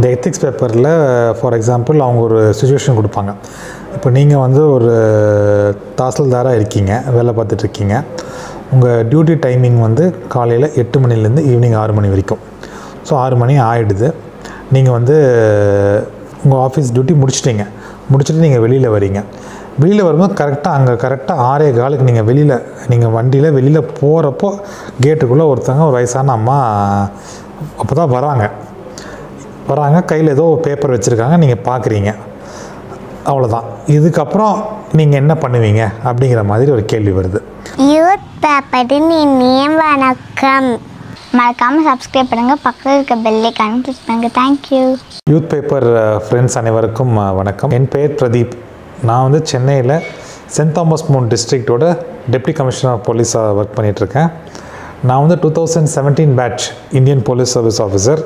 இந்த எத்திக்ஸ் பேப்பரில் for example அவங்க ஒரு சுச்சுவேஷன் கொடுப்பாங்க இப்போ நீங்கள் வந்து ஒரு தாசில்தாராக இருக்கீங்க வேலை பார்த்துட்டு இருக்கீங்க உங்கள் டியூட்டி டைமிங் வந்து காலையில் எட்டு மணிலேருந்து ஈவினிங் ஆறு மணி வரைக்கும் ஸோ ஆறு மணி ஆகிடுது நீங்கள் வந்து உங்கள் ஆஃபீஸ் டியூட்டி முடிச்சிட்டிங்க முடிச்சுட்டு நீங்கள் வெளியில் வரீங்க வெளியில் வரும்போது கரெக்டாக அங்கே கரெக்டாக ஆறே காலுக்கு நீங்கள் வெளியில் நீங்கள் வண்டியில் வெளியில் போகிறப்போ கேட்டுக்குள்ளே ஒருத்தவங்க ஒரு வயசான அம்மா அப்போ தான் வராங்க வராங்க கையில் ஏதோ பேப்பர் வச்சுருக்காங்க நீங்கள் பார்க்குறீங்க அவ்வளோதான் இதுக்கப்புறம் நீங்கள் என்ன பண்ணுவீங்க அப்படிங்கிற மாதிரி ஒரு கேள்வி வருது யூத் பேப்பரின் இனிய வணக்கம் மறக்காமல் சப்ஸ்கிரைப் பண்ணுங்கள் பக்கத்தில் இருக்க பெல்லைக்கான கிளிக் பண்ணுங்கள் தேங்க்யூ யூத் பேப்பர் ஃப்ரெண்ட்ஸ் அனைவருக்கும் அஹ், வணக்கம் என் பெயர் பிரதீப் நான் வந்து சென்னையில் சென்ட் தாமஸ் மவுண்ட் டிஸ்ட்ரிக்டோட டெப்டி கமிஷனர் ஆஃப் போலீஸாக ஒர்க் பண்ணிகிட்ருக்கேன் நான் வந்து two thousand seventeen batch Indian police service officer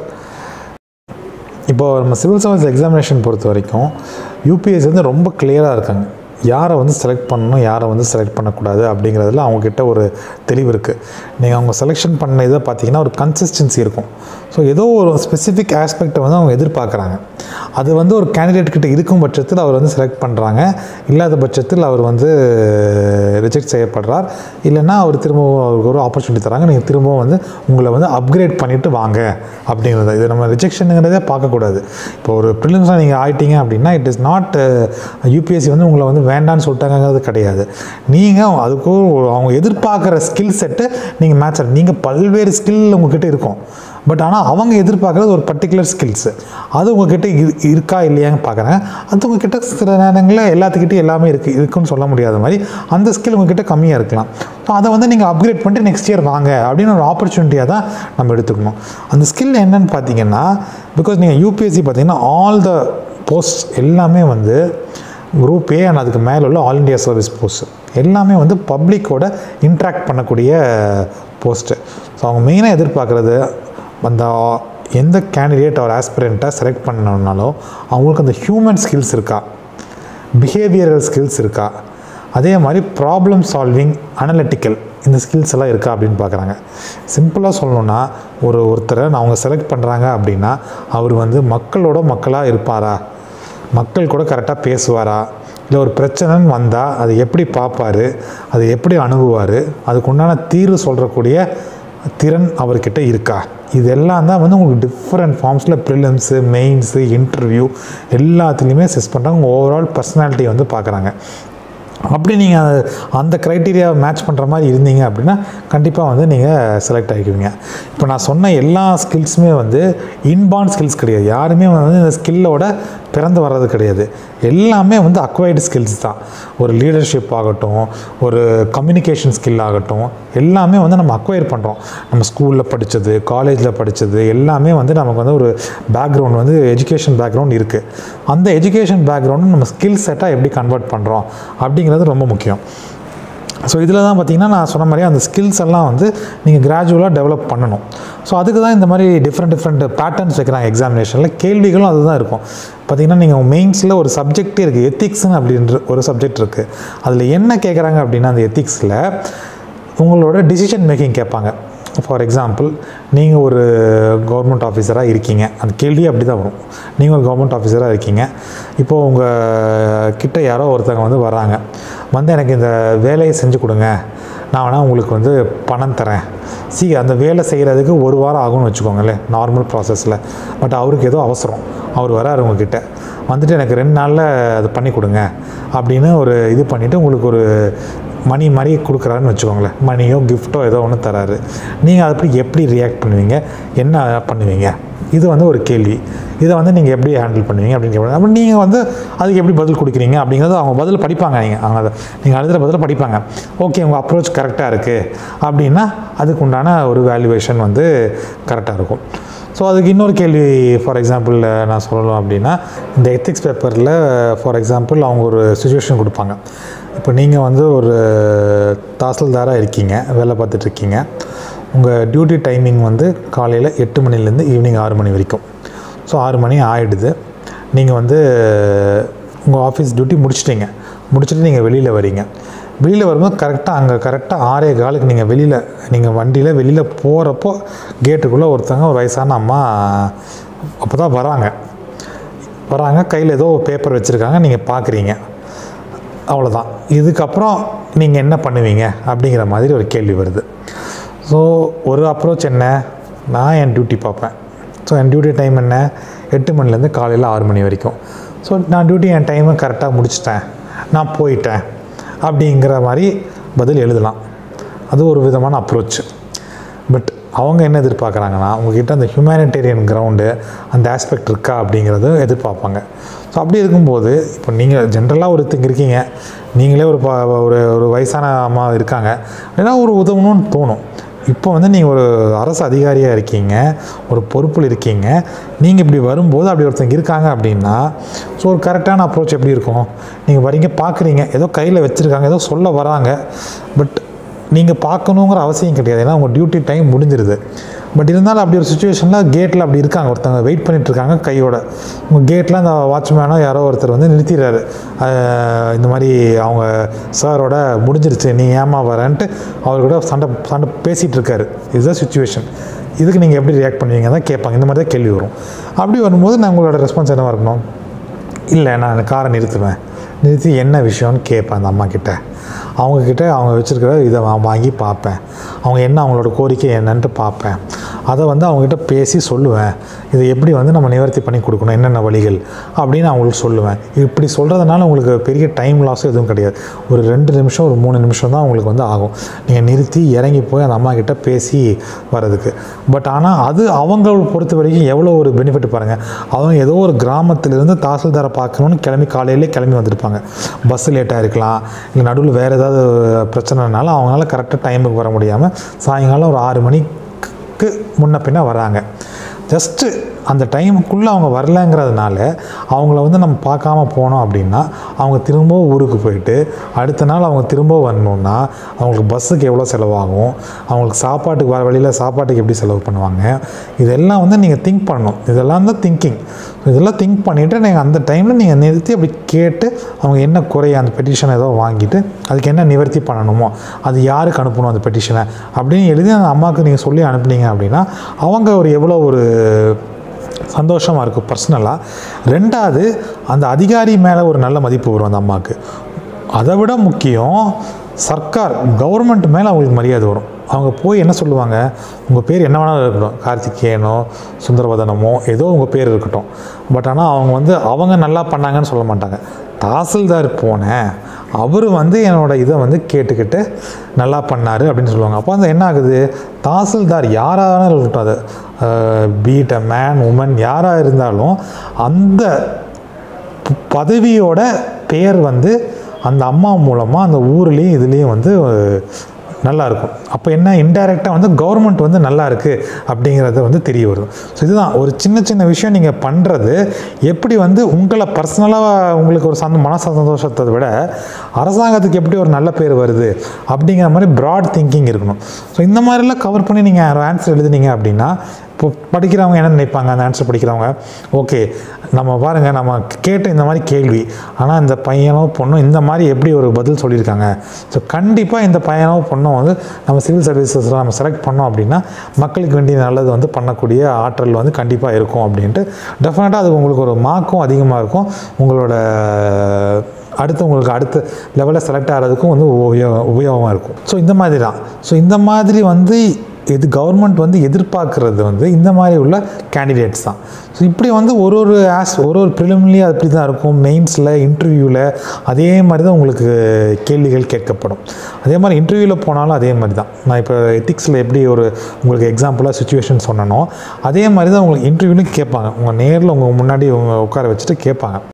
இப்போ நம்ம சிவில் சர்வீஸ் எக்ஸாமினேஷன் பொறுத்த வரைக்கும் யூபிஎஸ் வந்து ரொம்ப கிளியராக இருக்காங்க யாரை வந்து செலக்ட் பண்ணணும் யாரை வந்து செலக்ட் பண்ணக்கூடாது அப்படிங்கிறதுல அவங்கக்கிட்ட ஒரு தெளிவு இருக்குது நீங்கள் அவங்க செலெக்ஷன் பண்ண இதை பார்த்தீங்கன்னா ஒரு கன்சிஸ்டன்சி இருக்கும் ஸோ ஏதோ ஒரு ஸ்பெசிஃபிக் ஆஸ்பெக்டை வந்து அவங்க எதிர்பார்க்குறாங்க அது வந்து ஒரு கேண்டிடேட் கிட்ட இருக்கும் பட்சத்தில் அவர் வந்து செலக்ட் பண்ணுறாங்க இல்லாத பட்சத்தில் அவர் வந்து ரிஜெக்ட் செய்யப்படுறார் இல்லைன்னா அவர் திரும்பவும் அவருக்கு ஒரு ஆப்பர்ச்சுனிட்டி தராங்க நீங்கள் திரும்பவும் வந்து உங்களை வந்து அப்கிரேட் பண்ணிவிட்டு வாங்க அப்படிங்கிறது இது நம்ம ரிஜெக்ஷனுங்கிறதே பார்க்கக்கூடாது இப்போ ஒரு ப்ரிலிம்ஸாக நீங்கள் ஆயிட்டீங்க அப்படின்னா இட் இஸ் நாட் யூபிஎஸ்சி வந்து உங்களை வந்து வேண்டான்னு சொல்லிட்டாங்கிறது கிடையாது நீங்கள் அதுக்கும் ஒரு- அவங்க எதிர்பார்க்குற ஸ்கில் செட்டு நீங்கள் மேட்ச் நீங்கள் பல்வேறு ஸ்கில் உங்ககிட்ட இருக்கும் பட் ஆனால் அவங்க எதிர்பார்க்குறது ஒரு பர்டிகுலர் ஸ்கில்ஸு அது உங்ககிட்ட இரு இருக்கா இல்லையான்னு பார்க்குறாங்க அது உங்ககிட்ட சில நேரங்களில் எல்லாத்துக்கிட்டையும் எல்லாமே இருக்குது இருக்குன்னு சொல்ல முடியாத மாதிரி அந்த ஸ்கில் உங்ககிட்ட கம்மியாக இருக்கலாம் ஸோ அதை வந்து நீங்கள் அப்கிரேட் பண்ணிட்டு நெக்ஸ்ட் இயர் வாங்க அப்படின்னு ஒரு ஆப்பர்ச்சுனிட்டியாக தான் நம்ம எடுத்துக்கணும் அந்த ஸ்கில் என்னன்னு பார்த்தீங்கன்னா பிகாஸ் நீங்கள் யூபிஎஸ்சி பார்த்தீங்கன்னா ஆல் த போஸ்ட் எல்லாமே வந்து குரூப் ஏ அண்ட் அதுக்கு மேலே உள்ள ஆல் இண்டியா சர்வீஸ் போஸ்ட் எல்லாமே வந்து பப்ளிக்கோட இன்ட்ராக்ட் பண்ணக்கூடிய போஸ்ட்டு ஸோ அவங்க மெயினாக எதிர்பார்க்குறது அந்த எந்த கேண்டிடேட் அவர் ஆஸ்பிரண்ட்டாக செலக்ட் பண்ணணுன்னாலும் அவங்களுக்கு அந்த ஹியூமன் ஸ்கில்ஸ் இருக்கா பிஹேவியரல் ஸ்கில்ஸ் இருக்கா அதே மாதிரி ப்ராப்ளம் சால்விங் அனலிட்டிக்கல் இந்த ஸ்கில்ஸ் எல்லாம் இருக்கா அப்படின்னு பார்க்குறாங்க சிம்பிளாக சொல்லணுன்னா ஒரு ஒருத்தரை நான் அவங்க செலக்ட் பண்ணுறாங்க அப்படின்னா அவர் வந்து மக்களோட மக்களாக இருப்பாரா மக்கள் கூட கரெக்டாக பேசுவாரா இல்லை ஒரு பிரச்சனைன்னு வந்தால் அதை எப்படி பார்ப்பாரு அதை எப்படி அணுகுவார் அதுக்கு உண்டான தீர்வு சொல்கிறக்கூடிய திறன் அவர்கிட்ட இருக்கா இதெல்லாம் தான் வந்து உங்களுக்கு டிஃப்ரெண்ட் ஃபார்ம்ஸில் ப்ரிலிம்ஸு மெயின்ஸு இன்டர்வியூ எல்லாத்துலேயுமே செஸ் பண்ணுறாங்க உங்கள் ஓவரால் பர்சனாலிட்டியை வந்து பார்க்குறாங்க அப்படி நீங்கள் அந்த க்ரைட்டீரியாவை மேட்ச் பண்ணுற மாதிரி இருந்தீங்க அப்படின்னா கண்டிப்பாக வந்து நீங்கள் செலக்ட் ஆகிக்குவீங்க இப்போ நான் சொன்ன எல்லா ஸ்கில்ஸுமே வந்து இன்பார்ன் ஸ்கில்ஸ் கிடையாது யாருமே வந்து இந்த ஸ்கில்லோட பிறந்து வர்றது கிடையாது எல்லாமே வந்து அக்வைர்டு ஸ்கில்ஸ் தான் ஒரு லீடர்ஷிப் ஆகட்டும் ஒரு கம்யூனிகேஷன் ஸ்கில் ஆகட்டும் எல்லாமே வந்து நம்ம அக்வயர் பண்ணுறோம் நம்ம ஸ்கூலில் படித்தது காலேஜில் படித்தது எல்லாமே வந்து நமக்கு வந்து ஒரு பேக்ரவுண்ட் வந்து எஜுகேஷன் பேக்ரவுண்ட் இருக்குது அந்த எஜுகேஷன் பேக்ரவுண்டு நம்ம ஸ்கில் செட்டாக எப்படி கன்வெர்ட் பண்ணுறோம் அப்படிங்கிறது ரொம்ப முக்கியம் ஸோ இதில் தான் பார்த்தீங்கன்னா நான் சொன்ன மாதிரி அந்த ஸ்கில்ஸ் எல்லாம் வந்து நீங்கள் கிராஜுவலாக டெவலப் பண்ணணும் ஸோ அதுக்கு தான் இந்த மாதிரி டிஃப்ரெண்ட் டிஃப்ரெண்ட் பேட்டர்ன்ஸ் வைக்கிறாங்க எக்ஸாமினேஷனில் கேள்விகளும் அதுதான் இருக்கும் பார்த்தீங்கன்னா நீங்கள் மெயின்ஸில் ஒரு சப்ஜெக்டே இருக்குது எத்திக்ஸ்னு அப்படின்ற ஒரு சப்ஜெக்ட் இருக்குது அதில் என்ன கேட்குறாங்க அப்படின்னா அந்த எத்திக்ஸில் உங்களோட டிசிஷன் மேக்கிங் கேட்பாங்க ஃபார் எக்ஸாம்பிள் நீங்கள் ஒரு கவர்மெண்ட் ஆஃபீஸராக இருக்கீங்க அந்த கேள்வி அப்படி தான் வரும் நீங்கள் ஒரு கவர்மெண்ட் ஆஃபீஸராக இருக்கீங்க இப்போது உங்கள் கிட்ட யாரோ ஒருத்தவங்க வந்து வராங்க வந்து எனக்கு இந்த வேலையை செஞ்சு கொடுங்க நான் வேணால் உங்களுக்கு வந்து பணம் தரேன் சி அந்த வேலை செய்கிறதுக்கு ஒரு வாரம் ஆகும்னு வச்சுக்கோங்களேன் நார்மல் ப்ராசஸில் பட் அவருக்கு ஏதோ அவசரம் அவர் வராரு உங்ககிட்ட வந்துட்டு எனக்கு ரெண்டு நாளில் அது பண்ணி கொடுங்க அப்படின்னு ஒரு இது பண்ணிவிட்டு உங்களுக்கு ஒரு மணி மாதிரி கொடுக்குறாருன்னு வச்சுக்கோங்களேன் மணியோ கிஃப்ட்டோ ஏதோ ஒன்று தராரு நீங்கள் அதை அப்படி எப்படி ரியாக்ட் பண்ணுவீங்க என்ன பண்ணுவீங்க இது வந்து ஒரு கேள்வி இதை வந்து நீங்கள் எப்படி ஹேண்டில் பண்ணுவீங்க அப்படின்னு கேட்பாங்க அப்போ நீங்கள் வந்து அதுக்கு எப்படி பதில் கொடுக்குறீங்க அப்படிங்கிறது அவங்க பதில் படிப்பாங்க நீங்கள் அவங்க அதை நீங்கள் எழுதுகிற பதில் படிப்பாங்க ஓகே உங்கள் அப்ரோச் கரெக்டாக இருக்குது அப்படின்னா அதுக்கு உண்டான ஒரு வேல்யூவேஷன் வந்து கரெக்டாக இருக்கும் ஸோ அதுக்கு இன்னொரு கேள்வி ஃபார் எக்ஸாம்பிள் நான் சொல்லணும் அப்படின்னா இந்த எத்திக்ஸ் பேப்பரில் ஃபார் எக்ஸாம்பிள் அவங்க ஒரு சுச்சுவேஷன் கொடுப்பாங்க இப்போ நீங்கள் வந்து ஒரு தாசில்தாராக இருக்கீங்க வேலை பார்த்துட்டு இருக்கீங்க உங்கள் டியூட்டி டைமிங் வந்து காலையில் எட்டு மணிலேருந்து ஈவினிங் ஆறு மணி வரைக்கும் ஸோ ஆறு மணி ஆகிடுது நீங்கள் வந்து உங்கள் ஆஃபீஸ் டியூட்டி முடிச்சிட்டிங்க முடிச்சுட்டு நீங்கள் வெளியில் வரீங்க வெளியில் வரும்போது கரெக்டாக அங்கே கரெக்டாக ஆறே காலுக்கு நீங்கள் வெளியில் நீங்கள் வண்டியில் வெளியில் போகிறப்போ கேட்டுக்குள்ளே ஒருத்தவங்க ஒரு வயசான அம்மா அப்போ தான் வராங்க வராங்க கையில் ஏதோ பேப்பர் வச்சுருக்காங்க நீங்கள் பார்க்குறீங்க அவ்வளோதான் இதுக்கப்புறம் நீங்கள் என்ன பண்ணுவீங்க அப்படிங்கிற மாதிரி ஒரு கேள்வி வருது ஸோ ஒரு அப்ரோச் என்ன நான் என் டியூட்டி பார்ப்பேன் ஸோ என் டியூட்டி டைம் என்ன எட்டு மணிலேருந்து காலையில் ஆறு மணி வரைக்கும் ஸோ நான் டியூட்டி என் டைமை கரெக்டாக முடிச்சிட்டேன் நான் போயிட்டேன் அப்படிங்கிற மாதிரி பதில் எழுதலாம் அது ஒரு விதமான அப்ரோச் பட் அவங்க என்ன எதிர்பார்க்குறாங்கன்னா உங்ககிட்ட அந்த ஹியூமனிடேரியன் கிரவுண்டு அந்த ஆஸ்பெக்ட் இருக்கா அப்படிங்கிறத எதிர்பார்ப்பாங்க ஸோ அப்படி இருக்கும்போது இப்போ நீங்கள் ஜென்ரலாக ஒருத்தங்க இருக்கீங்க நீங்களே ஒரு ப ஒரு ஒரு வயசான அம்மா இருக்காங்க அப்படின்னா ஒரு உதவணும்னு தோணும் இப்போ வந்து நீங்கள் ஒரு அரசு அதிகாரியாக இருக்கீங்க ஒரு பொறுப்பில் இருக்கீங்க நீங்கள் இப்படி வரும்போது அப்படி ஒருத்தங்க இருக்காங்க அப்படின்னா ஸோ ஒரு கரெக்டான அப்ரோச் எப்படி இருக்கும் நீங்கள் வரீங்க பார்க்குறீங்க ஏதோ கையில் வச்சுருக்காங்க ஏதோ சொல்ல வராங்க பட் நீங்கள் பார்க்கணுங்கிற அவசியம் கிடையாது ஏன்னா உங்கள் டியூட்டி டைம் முடிஞ்சிருது பட் இருந்தாலும் அப்படி ஒரு சுச்சுவேஷனில் கேட்டில் அப்படி இருக்காங்க ஒருத்தவங்க வெயிட் பண்ணிட்டு இருக்காங்க கையோட உங்கள் கேட்டில் அந்த வாட்ச்மேனோ யாரோ ஒருத்தர் வந்து நிறுத்திடுறாரு அஹ் இந்த மாதிரி அவங்க சாரோட முடிஞ்சிருச்சு நீ ஏமா வரேன்ட்டு அவர் கூட சண்டை சண்டை பேசிகிட்டு இருக்காரு இதுதான் சுச்சுவேஷன் இதுக்கு நீங்கள் எப்படி ரியாக்ட் பண்ணுவீங்க தான் கேட்பாங்க இந்த மாதிரி தான் கேள்வி வரும் அப்படி வரும்போது நான் உங்களோட ரெஸ்பான்ஸ் என்னவாக இருக்கணும் இல்லை நான் காரை நிறுத்துவேன் நிறுத்தி என்ன விஷயம்னு கேட்பேன் அந்த அம்மா கிட்ட அவங்கக்கிட்ட அவங்க வச்சுருக்கிற இதை வா- வாங்கி பார்ப்பேன் அவங்க என்ன அவங்களோட கோரிக்கை என்னன்ட்டு பார்ப்பேன் அதை வந்து அவங்ககிட்ட பேசி சொல்லுவேன் இதை எப்படி வந்து நம்ம நிவர்த்தி பண்ணி கொடுக்கணும் என்னென்ன வழிகள் அப்படின்னு அவங்களுக்கு சொல்லுவேன் இப்படி சொல்கிறதுனால உங்களுக்கு பெரிய டைம் லாஸும் எதுவும் கிடையாது ஒரு ரெண்டு நிமிஷம் ஒரு மூணு நிமிஷம் தான் உங்களுக்கு வந்து ஆகும் நீங்கள் நிறுத்தி இறங்கி போய் அந்த அம்மா கிட்ட பேசி வர்றதுக்கு பட் ஆனால் அது அவங்கள பொறுத்த வரைக்கும் எவ்வளோ ஒரு பெனிஃபிட் பாருங்கள் அவங்க ஏதோ ஒரு கிராமத்திலிருந்து தாசில்தாரை பார்க்கணுன்னு கிளம்பி காலையிலே கிளம்பி வந்திருப்பாங்க பஸ் லேட்டாக இருக்கலாம் இல்லை நடுவில் வேறு ஏதாவது பிரச்சனைனால அவங்களால கரெக்டாக டைமுக்கு வர முடியாமல் சாயங்காலம் ஒரு ஆறு மணிக்கு முன்ன பின்ன வராங்க ஜஸ்ட்டு அந்த டைமுக்குள்ளே அவங்க வரலங்கிறதுனால அவங்கள வந்து நம்ம பார்க்காம போனோம் அப்படின்னா அவங்க திரும்ப ஊருக்கு போயிட்டு அடுத்த நாள் அவங்க திரும்ப வரணுன்னா அவங்களுக்கு பஸ்ஸுக்கு எவ்வளோ செலவாகும் அவங்களுக்கு சாப்பாட்டுக்கு வர வழியில் சாப்பாட்டுக்கு எப்படி செலவு பண்ணுவாங்க இதெல்லாம் வந்து நீங்கள் திங்க் பண்ணணும் இதெல்லாம் தான் திங்கிங் இதெல்லாம் திங்க் பண்ணிவிட்டு நீங்கள் அந்த டைமில் நீங்கள் நிறுத்தி அப்படி கேட்டு அவங்க என்ன குறை அந்த பெட்டிஷனை ஏதோ வாங்கிட்டு அதுக்கு என்ன நிவர்த்தி பண்ணணுமோ அது யாருக்கு அனுப்பணும் அந்த பெட்டிஷனை அப்படின்னு எழுதி அந்த அம்மாவுக்கு நீங்கள் சொல்லி அனுப்புனீங்க அப்படின்னா அவங்க ஒரு எவ்வளோ ஒரு சந்தோஷமாக இருக்கும் பர்சனலாக ரெண்டாவது அந்த அதிகாரி மேலே ஒரு நல்ல மதிப்பு வரும் அந்த அம்மாவுக்கு அதை விட முக்கியம் சர்க்கார் கவர்மெண்ட் மேலே அவங்களுக்கு மரியாதை வரும் அவங்க போய் என்ன சொல்லுவாங்க உங்கள் பேர் என்ன வேணாலும் இருக்கட்டும் கார்த்திகேயனோ சுந்தரவதனமோ ஏதோ உங்கள் பேர் இருக்கட்டும் பட் ஆனால் அவங்க வந்து அவங்க நல்லா பண்ணாங்கன்னு சொல்ல மாட்டாங்க தாசில்தார் போனேன் அவர் வந்து என்னோட இதை வந்து கேட்டுக்கிட்டு நல்லா பண்ணார் அப்படின்னு சொல்லுவாங்க அப்போ அந்த என்ன ஆகுது தாசில்தார் யாராக இருக்கட்டும் அது பீட் அ மேன் உமன் யாராக இருந்தாலும் அந்த ப- பதவியோட பெயர் வந்து அந்த அம்மா மூலமாக அந்த ஊர்லேயும் இதுலேயும் வந்து நல்லா இருக்கும் அப்போ என்ன இன்டைரக்டாக வந்து கவர்மெண்ட் வந்து நல்லா இருக்குது அப்படிங்கிறத வந்து தெரிய வரும் ஸோ இதுதான் ஒரு சின்ன சின்ன விஷயம் நீங்கள் பண்ணுறது எப்படி வந்து உங்களை பர்சனலாக உங்களுக்கு ஒரு சந்த மன சந்தோஷத்தை விட அரசாங்கத்துக்கு எப்படி ஒரு நல்ல பேர் வருது அப்படிங்கிற மாதிரி ப்ராட் திங்கிங் இருக்கணும் ஸோ இந்த மாதிரிலாம் கவர் பண்ணி நீங்கள் ஆன்சர் எழுதுனீங்க அப்படின்னா இப்போ படிக்கிறவங்க என்ன நினைப்பாங்க அந்த ஆன்சர் படிக்கிறவங்க ஓகே நம்ம பாருங்கள் நம்ம கேட்ட இந்த மாதிரி கேள்வி ஆனால் இந்த பையனோ பொண்ணும் இந்த மாதிரி எப்படி ஒரு பதில் சொல்லியிருக்காங்க ஸோ கண்டிப்பாக இந்த பையனோ பொண்ணும் வந்து நம்ம சிவில் சர்வீசஸில் நம்ம செலக்ட் பண்ணோம் அப்படின்னா மக்களுக்கு வேண்டிய நல்லது வந்து பண்ணக்கூடிய ஆற்றல் வந்து கண்டிப்பாக இருக்கும் அப்படின்ட்டு டெஃபினட்டாக அது உங்களுக்கு ஒரு மார்க்கும் அதிகமாக இருக்கும் உங்களோட அடுத்து உங்களுக்கு அடுத்த லெவலில் செலக்ட் ஆகிறதுக்கும் வந்து உபயோ- உபயோகமாக இருக்கும் ஸோ இந்த மாதிரி தான் ஸோ இந்த மாதிரி வந்து இது கவர்மெண்ட் வந்து எதிர்பார்க்கறது வந்து இந்த மாதிரி உள்ள கேண்டிடேட்ஸ் தான் ஸோ இப்படி வந்து ஒரு ஒரு ஆஸ் ஒரு ஒரு ப்ரிலிமினரி அப்படி தான் இருக்கும் மெயின்ஸில் இன்டர்வியூவில் அதே மாதிரி தான் உங்களுக்கு கேள்விகள் கேட்கப்படும் அதே மாதிரி இன்டர்வியூவில் போனாலும் அதே மாதிரி தான் நான் இப்போ எத்திக்ஸில் எப்படி ஒரு உங்களுக்கு எக்ஸாம்பிளாக சுச்சுவேஷன் சொன்னனோ அதே மாதிரி தான் உங்களுக்கு இன்டர்வியூலையும் கேட்பாங்க உங்கள் நேரில் உங்கள் முன்னாடி உங்க உட்கார வச்சுட்டு கேட்பாங்க